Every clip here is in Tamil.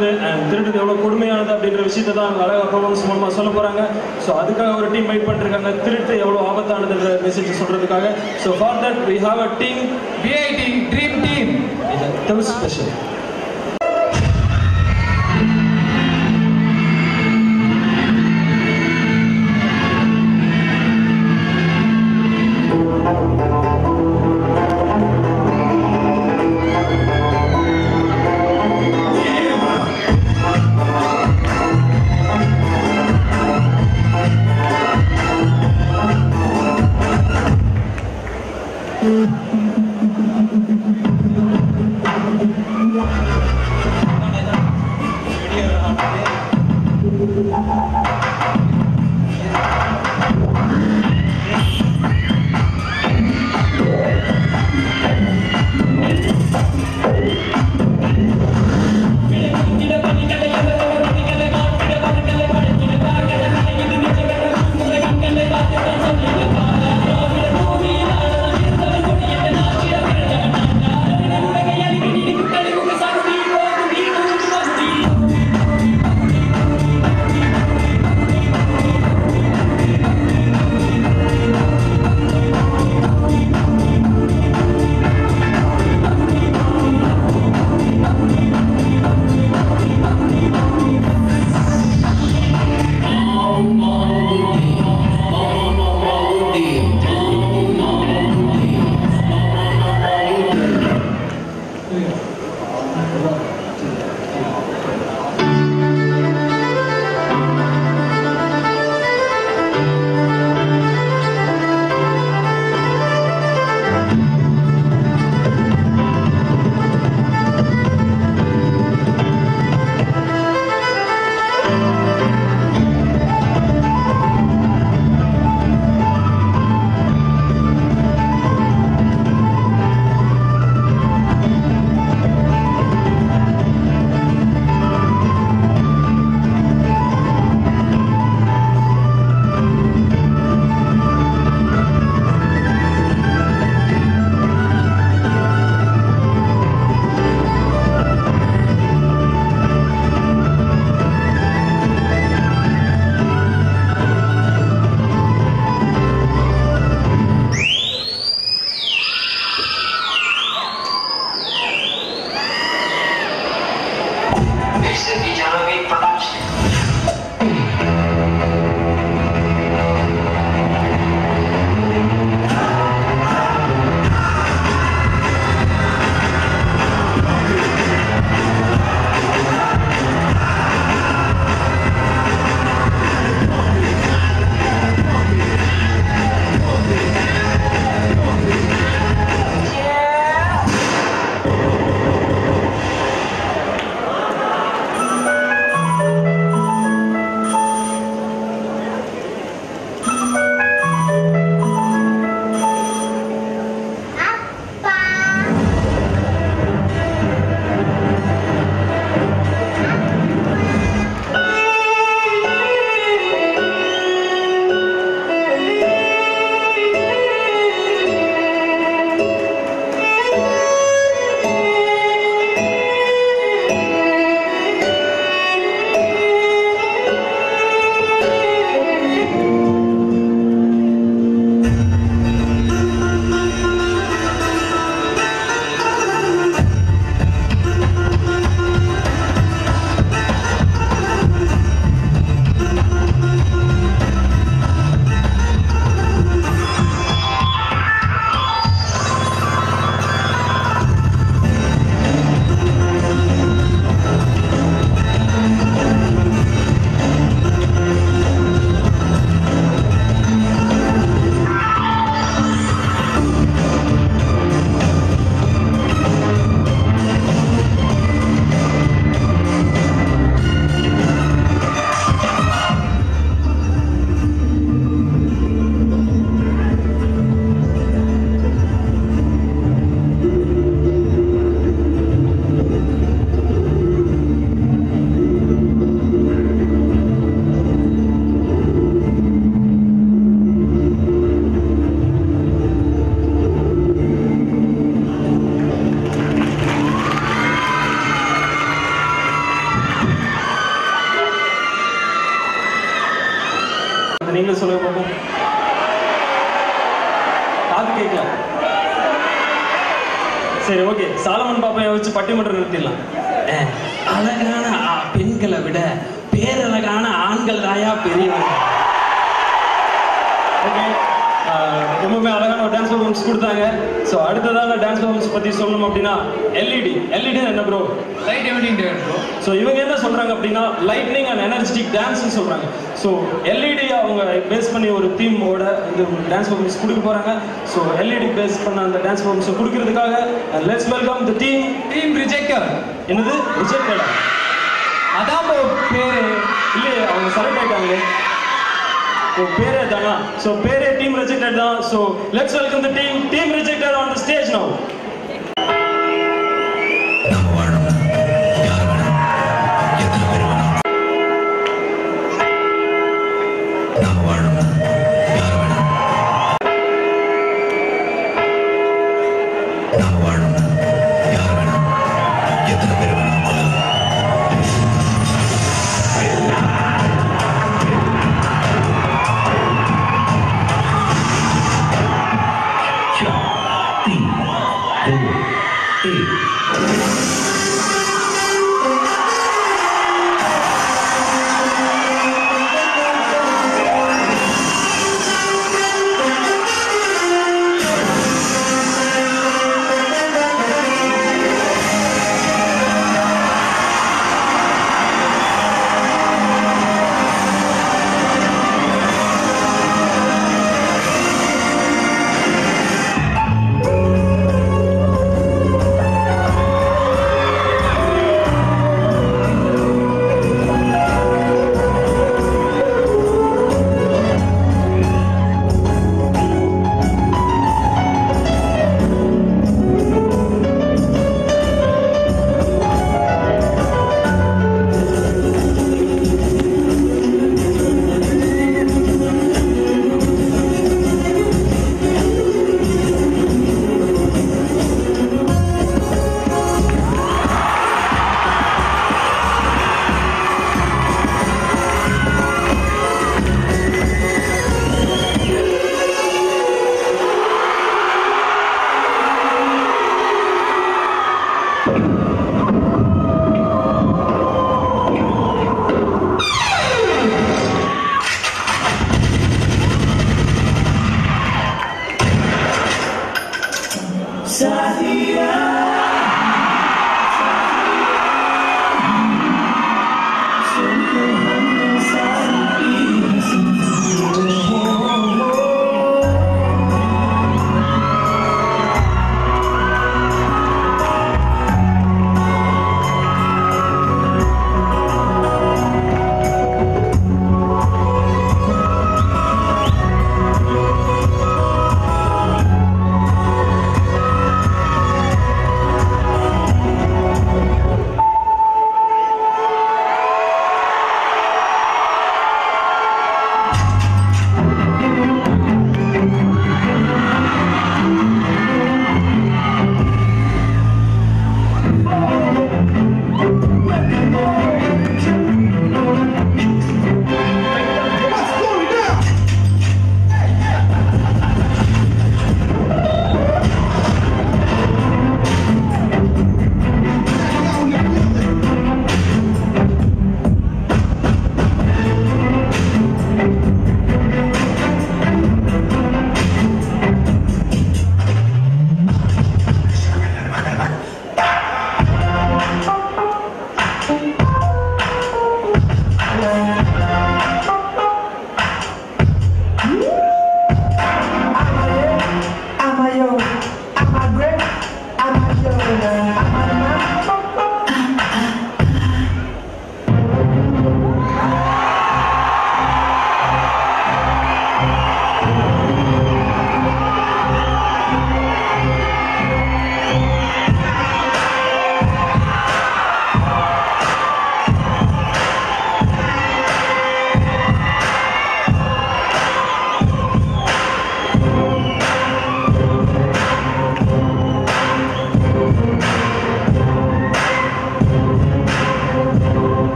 ஆபத்தானது and திருடுறது எவ்வளவு கொடுமையானது அப்படின்ற விஷயத்தை தான் அவங்க அழகா ப்ரோக்ராம்ஸ் மூலமா சொல்ல போறாங்க ஸோ அதுக்காக ஒரு டீம் வெயிட் பண்ணிருக்காங்க திருட்டு எவ்வளவு ஆபத்தானதுன்ற மெசேஜ் சொல்றதுக்காக so far that we have a team VIT dream team இது தமிழ் ஸ்பெஷல் Thank you. சரி ஓகே சாலமன் பாப்பைய வச்சு பட்டிமன்றம் நிறுத்திடலாம் அஹ், அழகான ஆ- பெண்களை விட பேரழகான ஆண்கள் தாயா பெரியவங்க ஓகே ரொம்பவே அழகான ஒரு டான்ஸ் பர்ஃபார்மன்ஸ் கொடுத்தாங்க ஸோ அடுத்ததாக டான்ஸ் பர்ஃபார்மன்ஸ் பற்றி சொல்லணும் அப்படின்னா எல்இடி எல்இடி என்ன bro Light emitting diode, bro. So இவங்க என்ன சொல்றாங்க அப்படின்னா லைட்னிங் அண்ட் எனர்ஜெட்டிக் டான்ஸ்னு சொல்றாங்க ஸோ எல்இடி அவங்க பேஸ் பண்ணி ஒரு தீமோட இந்த டான்ஸ் பர்ஃபார்மன்ஸ் கொடுக்க போறாங்க ஸோ எல்இடி பேஸ் பண்ண அந்த டான்ஸ் பர்ஃபார்மன்ஸ் கொடுக்கறதுக்காக let's welcome the team Team rejector. என்னது ரிஜெக்டடா அதான் bro பேரு. இல்லையே அவங்க செலக்ட் ஆயிட்டாங்களே ஓ பேரே தானா ஸோ பேரே டீம் ரிஜெக்டட் தான் so let's welcome the team team rejected on the stage now நாம வாழணும் யார் வேணும் எத்தனை பேர் வேணும் நாம வாழணும் யார் வேணும் நாம வாழணும் யார் வேணும் எத்தனை பேர் வேணும் முதல்ல Thank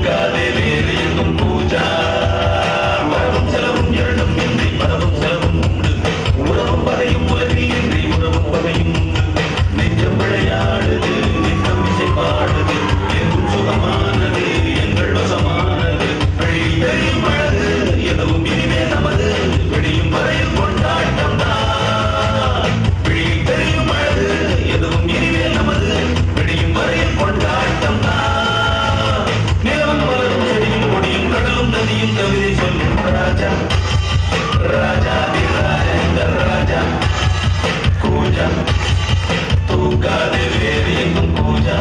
தூங்காதே வேறு எங்கும் பூஜா வரவும் செலவும் இரண்டும் இன்றி பரவும் செலவும் உண்டு உறவும் பகையும் உலகில் இன்றி உறவும் பகையும் உண்டு நெஞ்சம் விளையாடுது நித்தம் இசை பாடுது எங்கும் சுகமானது எங்கள் வசமானது வழி தெரியும் அழகு எதுவும் இனிமே நமது விடியும் வரையில் கொண்டாட்டம் தான் விழி தெரியும் அழகு எதுவும் இனிமே நமது விடியும் வரையில் கொண்டாட்டம் தான் நிலவும் மலரும் செடியும் கொடியும் கடலும் நதியும் கவிதை சொல்லும் ராஜா ராஜா இந்த ராஜா பூஜா தூக்காதே வேறு எங்கும் பூஜா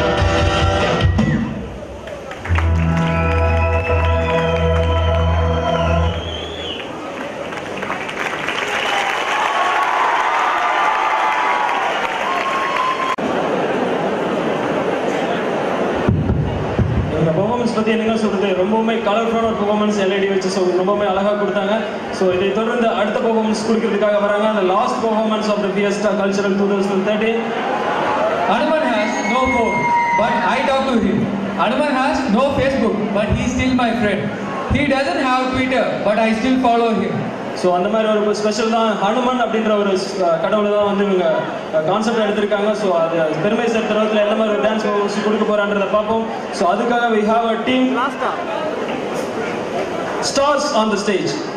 இந்த பெர்ஃபார்மன்ஸ் பத்தி என்னங்க சொல்றது ரொம்பவுமே கலர்ஃபுல்லான ஒரு பெர்ஃபார்மன்ஸ் எல்ஐடி வச்சு ஸோ ரொம்பவுமே அழகா கொடுத்தாங்க ஸோ இதை தொடர்ந்து அடுத்த பெர்ஃபார்மன்ஸ் கொடுக்கறதுக்காக வராங்க அந்த last performance of the fiesta cultural two thousand thirteen Hanuman has no phone, but I talk to him. Hanuman has no Facebook, but he's still my friend. He doesn't have Twitter, but I still follow him. So அந்த மாதிரி ஒரு ஸ்பெஷல் தான் ஹனுமன் அப்படின்ற ஒரு அஹ், கடவுளை தான் வந்து இவங்க கான்செப்ட் எடுத்திருக்காங்க ஸோ அது பெருமை சேர்த்த விதத்தில் எந்த மாதிரி ஒரு டான்ஸ் பெர்ஃபார்மன்ஸ் கொடுக்க போறான்றதை பார்ப்போம் ஸோ அதுக்காக we have a team stars on the stage